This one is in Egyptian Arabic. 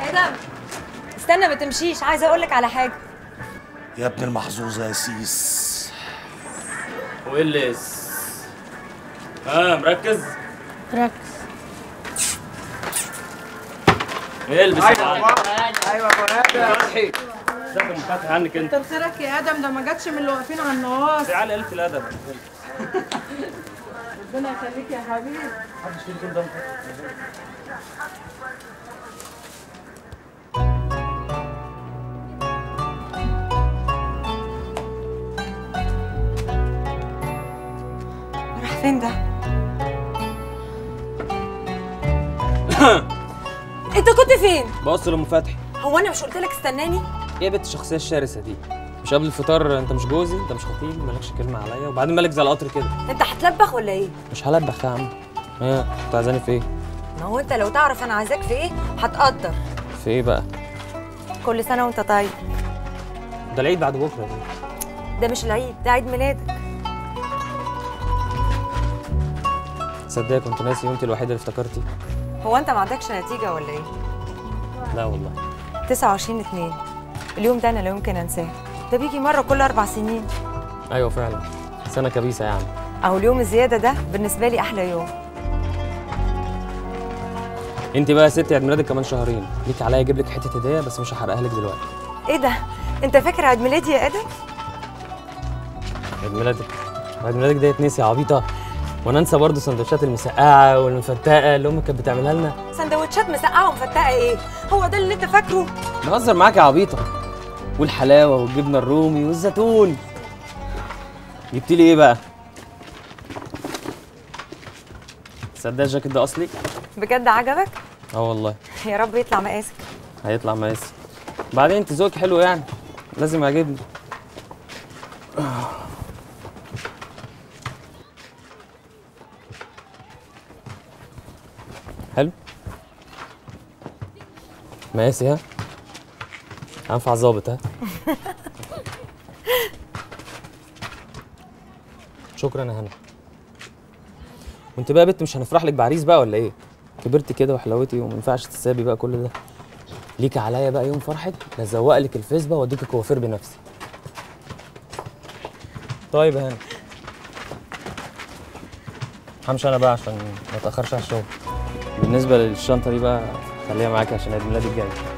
ادم استنى ما تمشيش عايزه اقول لك على حاجه يا ابن المحظوظه يا سيس ويلس ها مركز ركز البس ايوه ايوه يا فتحي ازيك يا منفتح عنك انت كتر خيرك يا ادم ده ما جاتش من اللي واقفين على النواص تعالى قلة الادب ربنا يخليك يا حبيبي محدش فيكم كل ده راح فين ده انت كنت فين بص لام فتحي هو انا مش قلت لك استناني ايه يا بنت الشخصيه الشرسه دي مش قبل الفطار انت مش جوزي انت مش خطيبي مالكش كلمه عليا وبعدين مالك زي القطر كده انت هتلبخ ولا ايه مش هلبخ يا عم ايه كنت عايزاني في ايه ما هو انت لو تعرف انا عايزاك في ايه هتقدر في ايه بقى كل سنه وانت طيب ده العيد بعد بكره يا بنت. ده مش العيد ده عيد ميلادك تصدقي كنت ناسي وانت الوحيده اللي افتكرتي هو انت ما عندكش نتيجه ولا ايه لا والله 29 2 اليوم ده انا لا يمكن انساه ده بيجي مره كل اربع سنين ايوه فعلا سنه كبيسه يعني اهو اليوم الزياده ده بالنسبه لي احلى يوم انت بقى يا ستي عيد ميلادك كمان شهرين ليك عليا اجيب لك حته هديه بس مش هحرقها لك دلوقتي ايه ده انت فاكر عيد ميلادي يا ادم عيد ميلادك عيد ميلادك ده يتنسي يا عبيطه وانا انسى برضه سندوتشات المسقعه والمفتقه اللي امك كانت بتعملها لنا سندوتشات مسقعه ومفتقه ايه هو ده اللي انت فاكره بهزر معاك يا عبيطه والحلاوه والجبنه الرومي والزيتون جبت لي ايه بقى تصدق الجاكيت ده اصلي بجد عجبك اه والله يا رب يطلع مقاسك هيطلع مقاسي بعدين انت ذوقك حلو يعني لازم يعجبني حلو مقاسي ها هنفع ظابط ها شكرا يا هنا وانت بقى يا بنت مش هنفرح لك بعريس بقى ولا ايه كبرت كده وحلاوتي وما ينفعش تسابي بقى كل ده ليك عليا بقى يوم فرحك نزوق لك الفيسبا واديك كوافير بنفسي طيب يا هنا همشي انا بقى عشان ما اتاخرش على الشغل بالنسبه للشنطه دي بقى خليها معاكي عشان عيد ميلادي الجاي